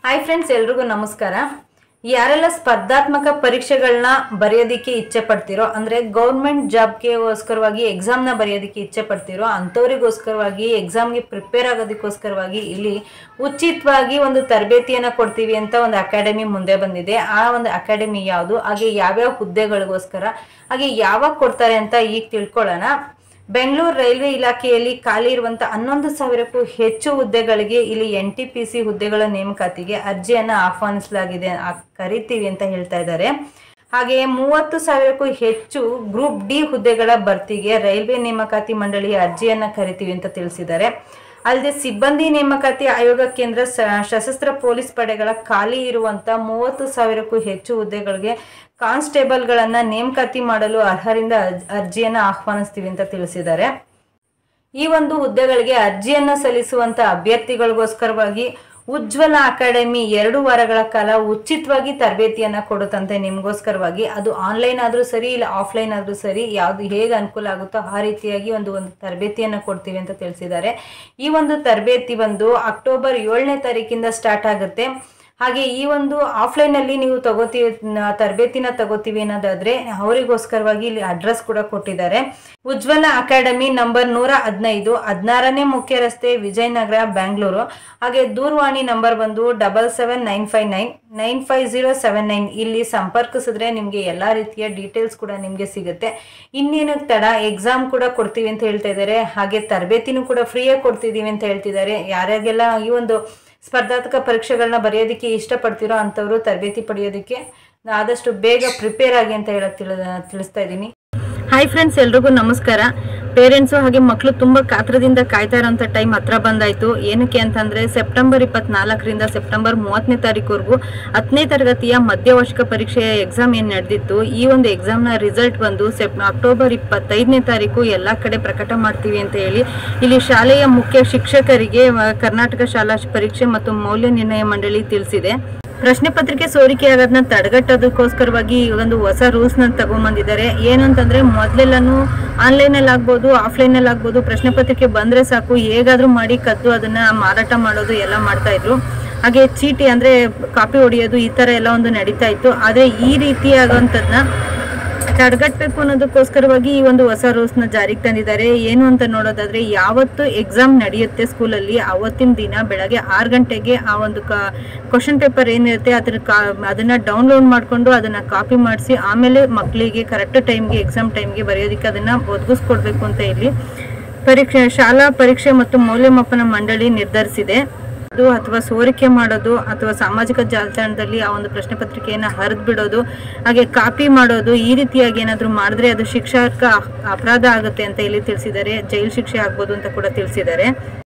hi friends ಎಲ್ರಿಗೂ ನಮಸ್ಕಾರ ಯಾರೆಲ್ಲ ಸ್ಪರ್ಧಾತ್ಮಕ ಪರೀಕ್ಷೆಗಳನ್ನ ಬರೆಯೋದಕ್ಕೆ ಇಚ್ಛೆ ಪಡ್ತಿರೋ ಅಂದ್ರೆ ಗೌರ್ಮೆಂಟ್ ಜಾಬ್ಗೆಗೋಸ್ಕರವಾಗಿ ಎಕ್ಸಾಮ್ನ ಬರೆಯೋದಕ್ಕೆ ಇಚ್ಛೆ ಪಡ್ತಿರೋ ಅಂಥವ್ರಿಗೋಸ್ಕರವಾಗಿ ಎಕ್ಸಾಮ್ಗೆ ಪ್ರಿಪೇರ್ ಆಗೋದಕ್ಕೋಸ್ಕರವಾಗಿ ಇಲ್ಲಿ ಉಚಿತವಾಗಿ ಒಂದು ತರಬೇತಿಯನ್ನ ಕೊಡ್ತೀವಿ ಅಂತ ಒಂದು ಅಕಾಡೆಮಿ ಮುಂದೆ ಬಂದಿದೆ ಆ ಒಂದು ಅಕಾಡೆಮಿ ಯಾವುದು ಹಾಗೆ ಯಾವ್ಯಾವ ಹುದ್ದೆಗಳಿಗೋಸ್ಕರ ಹಾಗೆ ಯಾವಾಗ ಕೊಡ್ತಾರೆ ಅಂತ ಈಗ ತಿಳ್ಕೊಳ್ಳೋಣ ಬೆಂಗಳೂರು ರೈಲ್ವೆ ಇಲಾಖೆಯಲ್ಲಿ ಖಾಲಿ ಇರುವಂತ ಹನ್ನೊಂದು ಸಾವಿರಕ್ಕೂ ಹೆಚ್ಚು ಹುದ್ದೆಗಳಿಗೆ ಇಲ್ಲಿ ಎನ್ ಟಿ ಪಿ ಸಿ ಹುದ್ದೆಗಳ ನೇಮಕಾತಿಗೆ ಅರ್ಜಿಯನ್ನ ಆಹ್ವಾನಿಸಲಾಗಿದೆ ಆ- ಕರಿತೀವಿ ಅಂತ ಹೇಳ್ತಾ ಇದ್ದಾರೆ ಹಾಗೆಯೇ ಮೂವತ್ತು ಸಾವಿರಕ್ಕೂ ಹೆಚ್ಚು ಗ್ರೂಪ್ ಡಿ ಹುದ್ದೆಗಳ ಭರ್ತಿಗೆ ರೈಲ್ವೆ ನೇಮಕಾತಿ ಮಂಡಳಿಯ ಅರ್ಜಿಯನ್ನ ಕರಿತೀವಿ ಅಂತ ತಿಳಿಸಿದ್ದಾರೆ ಅಲ್ಲದೆ ಸಿಬ್ಬಂದಿ ನೇಮಕಾತಿ ಆಯೋಗ ಕೇಂದ್ರ ಸ- ಸಶಸ್ತ್ರ ಪೊಲೀಸ್ ಪಡೆಗಳ ಖಾಲಿ ಇರುವಂತ ಮೂವತ್ತು ಸಾವಿರಕ್ಕೂ ಹೆಚ್ಚು ಹುದ್ದೆಗಳಿಗೆ ಕಾನ್ಸ್ಟೇಬಲ್ಗಳನ್ನ ನೇಮಕಾತಿ ಮಾಡಲು ಅರ್ಹರಿಂದ ಅರ್ಜ್- ಅರ್ಜಿಯನ್ನ ಆಹ್ವಾನಿಸ್ತೀವಿ ಅಂತ ತಿಳಿಸಿದ್ದಾರೆ ಈ ಒಂದು ಹುದ್ದೆಗಳಿಗೆ ಅರ್ಜಿಯನ್ನ ಸಲ್ಲಿಸುವಂತ ಅಭ್ಯರ್ಥಿಗಳಿಗೋಸ್ಕರವಾಗಿ ಉಜ್ವಲ ಅಕಾಡೆಮಿ ಎರಡು ವಾರಗಳ ಕಾಲ ಉಚಿತವಾಗಿ ತರಬೇತಿಯನ್ನ ಕೊಡುತ್ತಂತೆ ನಿಮ್ಗೋಸ್ಕರವಾಗಿ ಅದು ಆನ್ಲೈನ್ ಆದ್ರೂ ಸರಿ ಇಲ್ಲ ಆಫ್ಲೈನ್ ಆದ್ರೂ ಸರಿ ಯಾವ್ದು ಹೇಗೆ ಅನುಕೂಲ ಆಗುತ್ತೋ ಆ ರೀತಿಯಾಗಿ ಒಂದು ಒಂದು ತರಬೇತಿಯನ್ನ ಕೊಡ್ತೀವಿ ಅಂತ ತಿಳಿಸಿದ್ದಾರೆ ಈ ಒಂದು ತರಬೇತಿ ಬಂದು ಅಕ್ಟೋಬರ್ ಏಳನೇ ತಾರೀಕಿಂದ ಸ್ಟಾರ್ಟ್ ಆಗುತ್ತೆ ಹಾಗೆ ಈ ಒಂದು ಆಫ್ಲೈನ್ ಅಲ್ಲಿ ನೀವು ತಗೋತೀವಿ ನ- ತರಬೇತಿನ ತಗೋತೀವಿ ಅನ್ನೋದಾದ್ರೆ ಅವರಿಗೋಸ್ಕರವಾಗಿ ಇಲ್ಲಿ ಅಡ್ರೆಸ್ ಕೂಡ ಕೊಟ್ಟಿದ್ದಾರೆ ಉಜ್ವಲ ಅಕಾಡೆಮಿ ನಂಬರ್ ನೂರ ಹದಿನೈದು ಹದಿನಾರನೇ ಮುಖ್ಯ ರಸ್ತೆ ವಿಜಯನಗರ ಬ್ಯಾಂಗ್ಳೂರು ಹಾಗೆ ದೂರವಾಣಿ ನಂಬರ್ ಬಂದು double seven nine five nine nine five zero seven nine ಇಲ್ಲಿ ಸಂಪರ್ಕಿಸಿದ್ರೆ ನಿಮಗೆ ಎಲ್ಲಾ ರೀತಿಯ ಡೀಟೇಲ್ಸ್ ಕೂಡ ನಿಮಗೆ ಸಿಗುತ್ತೆ ಇನ್ನೇನು ತಡ ಎಕ್ಸಾಮ್ ಕೂಡ ಕೊಡ್ತೀವಿ ಅಂತ ಹೇಳ್ತಾ ಇದ್ದಾರೆ ಹಾಗೆ ತರಬೇತಿನೂ ಕೂಡ ಫ್ರೀಯಾಗಿ ಕೊಡ್ತಿದೀವಿ ಅಂತ ಹೇಳ್ತಿದ್ದಾರೆ ಯಾರ್ಯಾರಿಗೆಲ್ಲ ಈ ಒಂದು ಸ್ಪರ್ಧಾತ್ಮಕ ಪರೀಕ್ಷೆಗಳನ್ನ ಬರೆಯೋದಕ್ಕೆ ಇಷ್ಟಪಡ್ತಿರೋ ಅಂಥವ್ರು ತರಬೇತಿ ಪಡೆಯೋದಕ್ಕೆ ಆದಷ್ಟು ಬೇಗ ಪ್ರಿಪೇರ್ ಆಗಿ ಅಂತ ಹೇಳಕ್ ತಿಳ ತಿಳಿಸ್ತಾ ಇದ್ದೀನಿ ಹಾಯ್ ಫ್ರೆಂಡ್ಸ್ ಎಲ್ರಿಗೂ ನಮಸ್ಕಾರ ಪೇರೆಂಟ್ಸು ಹಾಗೆ ಮಕ್ಕಳು ತುಂಬಾ ಕಾತ್ರದಿಂದ ಕಾಯ್ತಾ ಇರೋಂಥ ಟೈಮ್ ಹತ್ರ ಬಂದಾಯ್ತು ಏನಕ್ಕೆ ಅಂತಂದ್ರೆ ಸೆಪ್ಟೆಂಬರ್ ಇಪ್ಪತ್ನಾಲ್ಕರಿಂದ ಸೆಪ್ಟೆಂಬರ್ ಮೂವತ್ತನೇ ತಾರೀಕುವರೆಗೂ ಹತ್ತನೇ ತರಗತಿಯ ಮಧ್ಯವಾರ್ಷಿಕ ಪರೀಕ್ಷೆಯ ಎಕ್ಸಾಮ್ ಏನು ನಡೆದಿತ್ತು ಈ ಒಂದು ಎಕ್ಸಾಮ್ನ ರಿಸಲ್ಟ್ ಬಂದು ಸೆಪ್ ಅಕ್ಟೋಬರ್ ಇಪ್ಪತ್ತೈದನೇ ತಾರೀಕು ಎಲ್ಲ ಕಡೆ ಪ್ರಕಟ ಮಾಡ್ತೀವಿ ಅಂತ ಹೇಳಿ ಇಲ್ಲಿ ಶಾಲೆಯ ಮುಖ್ಯ ಶಿಕ್ಷಕರಿಗೆ ಆ, ಕರ್ನಾಟಕ ಶಾಲಾ ಪರೀಕ್ಷೆ ಮತ್ತು ಮೌಲ್ಯ ನಿರ್ಣಯ ಮಂಡಳಿ ತಿಳಿಸಿದೆ ಪ್ರಶ್ನೆ ಪತ್ರಿಕೆ ಸೋರಿಕೆ ಆಗೋದನ್ನ ತಡೆಗಟ್ಟೋದಕ್ಕೋಸ್ಕರವಾಗಿ ಈ ಒಂದು ಹೊಸ ರೂಲ್ಸ್ ನ ತಗೊಂಡ್ಬಂದಿದ್ದಾರೆ ಏನಂತಂದ್ರೆ ಮೊದ್ಲೆಲ್ಲಾನು ಆನ್ಲೈನ್ ಅಲ್ಲಿ ಆಗ್ಬೋದು ಆಫ್ಲೈನ್ ಅಲ್ಲಿ ಆಗ್ಬೋದು ಪ್ರಶ್ನೆ ಪತ್ರಿಕೆ ಬಂದ್ರೆ ಸಾಕು ಹೇಗಾದ್ರೂ ಮಾಡಿ ಕದ್ದು ಅದನ್ನ ಮಾರಾಟ ಮಾಡೋದು ಎಲ್ಲ ಮಾಡ್ತಾ ಇದ್ರು ಹಾಗೆ ಚೀಟಿ ಅಂದ್ರೆ ಕಾಪಿ ಹೊಡೆಯೋದು ಈ ತರ ಎಲ್ಲ ಒಂದು ನಡೀತಾ ಇತ್ತು ಆದ್ರೆ ಈ ರೀತಿ ಆಗುವಂತದ್ನ ತಡೆಗಟ್ಟಬೇಕು ಅನ್ನೋದಕ್ಕೋಸ್ಕರವಾಗಿ ಈ ಒಂದು ಹೊಸ ರೂಲ್ಸ್ ನ ಜಾರಿಗೆ ತಂದಿದ್ದಾರೆ ಏನು ಅಂತ ನೋಡೋದಾದ್ರೆ ಯಾವತ್ತು ಎಕ್ಸಾಮ್ ನಡೆಯುತ್ತೆ ಸ್ಕೂಲಲ್ಲಿ ಅವತ್ತಿನ ದಿನ ಬೆಳಗ್ಗೆ ಆರು ಗಂಟೆಗೆ ಆ ಒಂದು ಕ್ವಶನ್ ಪೇಪರ್ ಏನಿರುತ್ತೆ ಅದ್ರ ಕಾ ಅದನ್ನ ಡೌನ್ಲೋಡ್ ಮಾಡ್ಕೊಂಡು ಅದನ್ನ ಕಾಪಿ ಮಾಡಿಸಿ ಆಮೇಲೆ ಮಕ್ಕಳಿಗೆ ಕರೆಕ್ಟ್ ಟೈಮ್ಗೆ ಎಕ್ಸಾಮ್ ಟೈಮ್ಗೆ ಬರೆಯೋದಕ್ಕೆ ಅದನ್ನ ಒದಗಿಸ್ಕೊಡ್ಬೇಕು ಅಂತ ಇಲ್ಲಿ ಪರೀಕ್ಷೆ ಶಾಲಾ ಪರೀಕ್ಷೆ ಮತ್ತು ಮೌಲ್ಯಮಾಪನ ಮಂಡಳಿ ನಿರ್ಧರಿಸಿದೆ ಅದು ಅಥವಾ ಸೋರಿಕೆ ಮಾಡೋದು ಅಥವಾ ಸಾಮಾಜಿಕ ಜಾಲತಾಣದಲ್ಲಿ ಆ ಒಂದು ಪ್ರಶ್ನೆ ಪತ್ರಿಕೆಯನ್ನು ಹರಿದು ಬಿಡೋದು ಹಾಗೆ ಕಾಪಿ ಮಾಡೋದು ಈ ರೀತಿಯಾಗಿ ಏನಾದರೂ ಮಾಡಿದ್ರೆ ಅದು ಶಿಕ್ಷಕ ಅಪರಾಧ ಆಗುತ್ತೆ ಅಂತ ಇಲ್ಲಿ ತಿಳಿಸಿದ್ದಾರೆ ಜೈಲು ಶಿಕ್ಷೆ ಆಗ್ಬೋದು ಅಂತ ಕೂಡ ತಿಳಿಸಿದ್ದಾರೆ